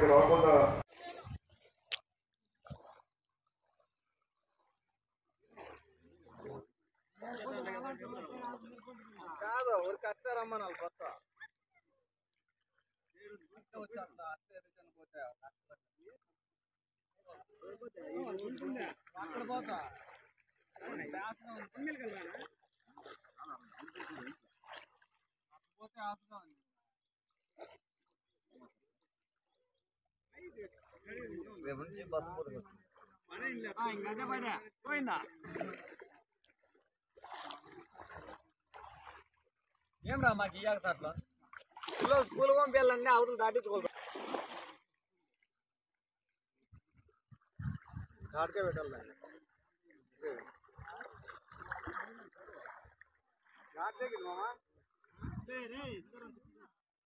ఇక్కడికి రాకుండా కాదు ఊరికి అట్టే రమ్మనాలి కొత్త వచ్చేస్తా అట్టే రిటర్న్ పోతే అక్కడ పోతా పోతే ఆశగా ఉంది రేపు నుంచి బస్సు పోతుంది ఇంకంటే పడే పోయిందా ఏం రా మాకు ఇయ్యాలి సార్ అట్లా పిల్లలు స్కూల్ పంపించాలన్నీ అవతలు దాటించుకోవాలి కాడికే పెట్టాలి దాన్ని. యాడ్ దగ్గర మామా రే రే ఇద్దరు